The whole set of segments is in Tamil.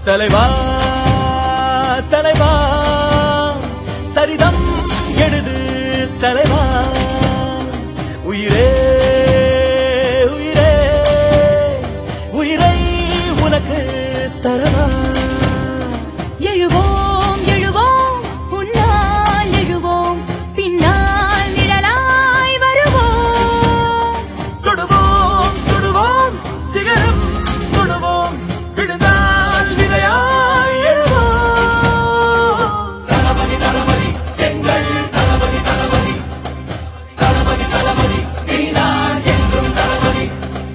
தலைவா தலைவா சரிதம் எழுது தலைவா உயிரே உயிரே உயிரை உனக்கு தரவா எழுவோம் எழுவோம் உன்னால் எழுவோம் பின்னால் நிழலாய் வருவோம் தொடுவோம் தொடுவோம் சிகரம் தொடுவோம் விழுந்தால் விதையாய் எழுவோம் தளபதி தளபதி எங்கள் தளபதி தளபதி தளபதி தளபதி நீதான் என்றும் தளபதி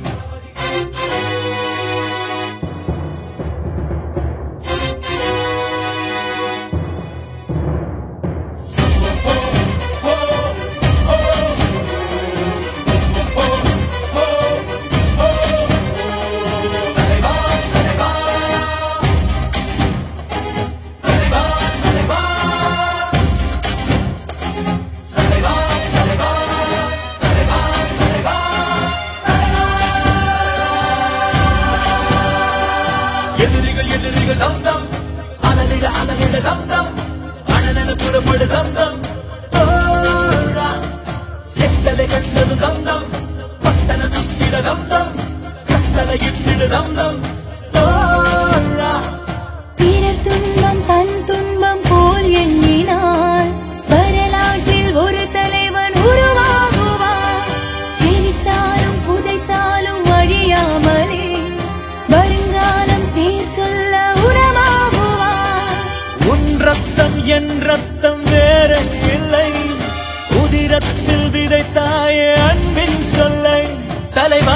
எதிரிகள் எதிரிகள் தம் தம் அலறிட அலறிட தம் தம் அனலென புறப்படு தம் தம் ஓடா. செட்டலை கண்டது தம் தம் பட்டன சுத்திட தம் தம் கட்டளை இட்டிடு தம் தம் ஓடா. பிறர் துன்பம் தன் துன்பம் போல் எண்ணினார் வரலாற்றில் ஒரு தலைவன் உருவாகுவார் எரித்தாலும் புதைத்தாலும் அழியாமலே வருங்காலம் பேர் சொல்ல உரமாகுவார் உன் ரத்தம் என் ரத்தம் வேற இல்லை உதிரத்தில் விதைத்தாய அன்பின் சொல்லை தலைவா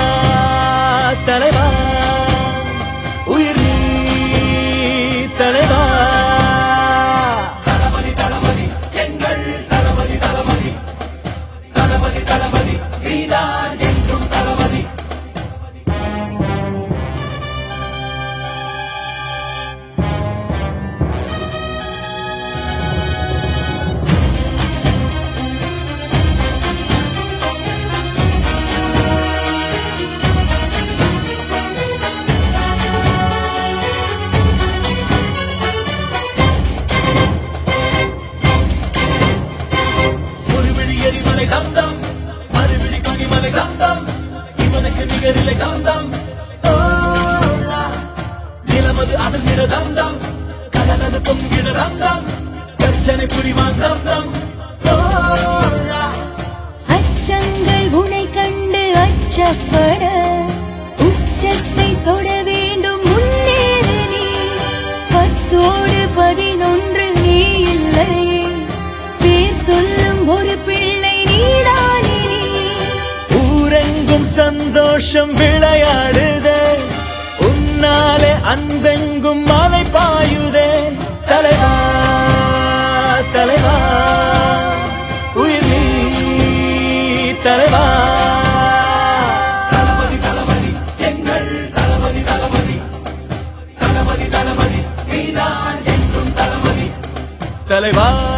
தலைவா உயிர் நீ தலைவா தளபதி தளபதி எங்கள் தளபதி தளபதி தளபதி தளபதி நீதான் என்றும் தளபதி ஒரு விழி எரிமலை தந்தம் மறுவிழி கொடிமலை தந்தம் இவனுக்கு நிகரிலை தந்தம் ஓடா. நிலமது அதிர்கிற தந்தம் கடலது பொங்கிட தந்தம் கர்ஜனை புரிவான் தந்தம் ஓடா. அச்சங்கள் உனை கண்டு அச்சப்பட உச்சத்தை தொட வேண்டும் முன்னேறு நீ பத்தோடு பதினொன்று நீ இல்லை பேர் சொல்லும் ஒரு பிள்ளை நீதானே நீ ஊரெங்கும் சந்தோஷம் விளையாடுதே உன்னாலே அன்பெங்கும் மலை பாயுதே தலைவா தலைவா உயிர் நீ தலைவா தளபதி தளபதி எங்கள் தளபதி தளபதி தளபதி தளபதி நீதான் என்றும் தளபதி தலைவா